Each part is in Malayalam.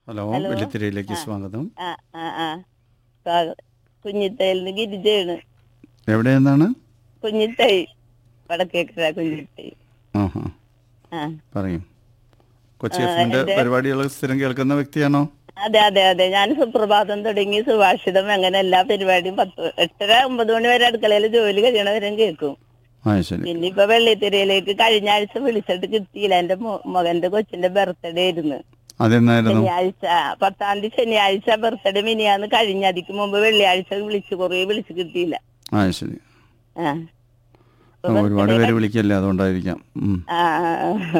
Hello hello. വെള്ളിത്തിരയിലേക്ക് ആ. സ്വാഗതം ആ ആ ആ സ്വാഗ- കുഞ്ഞിത്തൈന്ന് ഗിരിജയാണ് എവിടെ നിന്നാണ് കുഞ്ഞിത്തൈ വടക്കേക്കര കുഞ്ഞിത്തൈ ആഹാ ആ പറയും കൊച്ചി ആ, എഫിന്റെ എൻ്റെ- പരിപാടികൾ സ്ഥിരം കേൾക്കുന്ന വ്യക്തിയാണോ അതെ അതെ അതെ ഞാൻ സുപ്രഭാതം തുടങ്ങി സുഭാഷിതം അങ്ങനെ എല്ലാ പരിപാടിയും പത്ത് എട്ടര ഒമ്പത് മണി വരെ അടുക്കളയിൽ ജോലി കഴിയണവരും കേൾക്കും ആ ശരി പിന്നെ ഇപ്പൊ വെള്ളിത്തിരയിലേക്ക് കഴിഞ്ഞ ആഴ്ച വിളിച്ചിട്ട് കിട്ടിയില്ല എന്റെ മോ- മകന്റെ കൊച്ചിന്റെ ബർത്ത്ഡേ ആയിരുന്നു അതെന്നായിരുന്നു ശനിയാഴ്ച പത്താം തീയതി ശനിയാഴ്ച ബർത്ത്ഡേ മിനിയാന്ന് കഴിഞ്ഞ അതിക്ക് മുമ്പ് വെള്ളിയാഴ്ച വിളിച്ചു കുറേ വിളിച്ചു കിട്ടിയില്ല ആ ശരി ആ ആ, ഒരുപാട് പേര് വിളിക്കല്ലേ അതുകൊണ്ടായിരിക്കാം ഉം. ആ, ആ, ആ.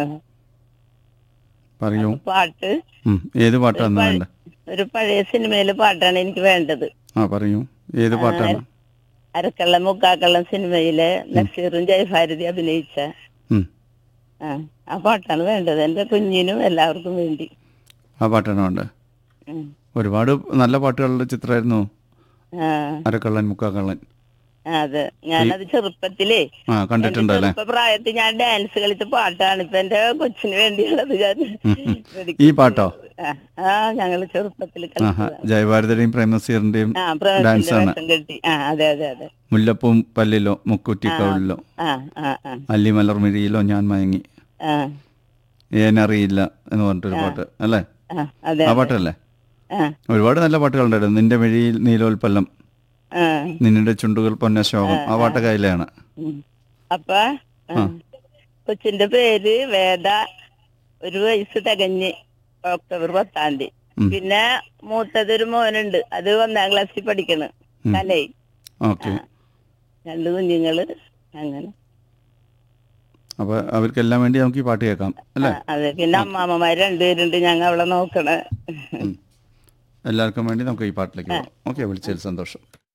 പറയൂ പാട്ട് ഉം. ഏത് പാട്ടാണ് പഴ- വേണ്ടത് ഒരു പഴയ സിനിമയിലെ പാട്ടാണ് എനിക്ക് വേണ്ടത് ആ പറയൂ ഏത് പാട്ടാണ് അരക്കള്ളം മുക്കാക്കള്ളം സിനിമയിലെ നസീറും ജയഭാരതി അഭിനയിച്ച ഉം. ആ ആ പാട്ടാണ് വേണ്ടത് എന്റെ കുഞ്ഞിനും എല്ലാവർക്കും വേണ്ടി ആ പാട്ടാണ് വേണ്ടത് ഉം. ഒരുപാട് നല്ല പാട്ടുകളുടെ ചിത്രമായിരുന്നു ആ അരക്കള്ളൻ മുക്കാക്കള്ളൻ ആ, അതെ ഞാനത് ചെറുപ്പത്തിലേ ആ കണ്ടിട്ടുണ്ടല്ലേ ചെറുപ്പ പ്രായത്തിൽ ഞാൻ ഡാൻസ് കളിച്ച പാട്ടാണ് ഇപ്പൊ എന്റെ കൊച്ചിന് വേണ്ടിയുള്ളത് ഞാൻ ഈ പാട്ടോ ആ, ആ ഞങ്ങള് ചെറുപ്പത്തിൽ ആഹാ കളിച്ചതാണ് ജയഭാരതിയുടെയും പ്രേമനസീറിന്റെയും ആ പ്രേമത്തിന്റെ ഡാൻസ് ആണ് വേഷം കെട്ടി ആ അതെ അതെ അതെ മുല്ലപ്പൂം പല്ലിലോ മുക്കുറ്റി കവിളിലോ ആ ആ ആ അല്ലിമലർമിഴിയിലോ ഞാൻ മയങ്ങി ആ ഏനറിയില്ല എന്ന് പറഞ്ഞിട്ടൊരു പാട്ട് അല്ലേ ആ അതെ ആ പാട്ടല്ലേ ആ ഒരുപാട് നല്ല പാട്ടുകളുണ്ടായിരുന്നു നിന്റെ മിഴിയിൽ നീലോൽപ്പല്ലം ആ നിന്നിന്റെ ചുണ്ടുകൾ പൊന്നശോകം ആ പാട്ടൊക്കെ അതിലെയാണ് ഉം. അപ്പ ആ. കൊച്ചിന്റെ പേര് വേദ ഒരു വയസ്സ് തികഞ്ഞ് ഒക്ടോബർ പത്താം തീയതി ഉം. പിന്നെ മൂത്തത് ഒരു മോനുണ്ട് അത് ഒന്നാം ക്ലാസ്സിൽ പഠിക്കണ് ഉം. കലൈ ഓക്കെ രണ്ട് കുഞ്ഞുങ്ങള് അങ്ങനെ അപ്പൊ അവർക്കെല്ലാം വേണ്ടി നമുക്ക് ഈ പാട്ട് കേൾക്കാം അല്ലേ ആ, അതെ പിന്നെ അമ്മാമ്മമാര് രണ്ടുപേരുണ്ട് ഞങ്ങ അവളെ നോക്കണ എല്ലാവർക്കും വേണ്ടി നമുക്ക് ഈ പാട്ടിലേക്ക് പോകാം ഓക്കെ വിളിച്ചതിൽ സന്തോഷം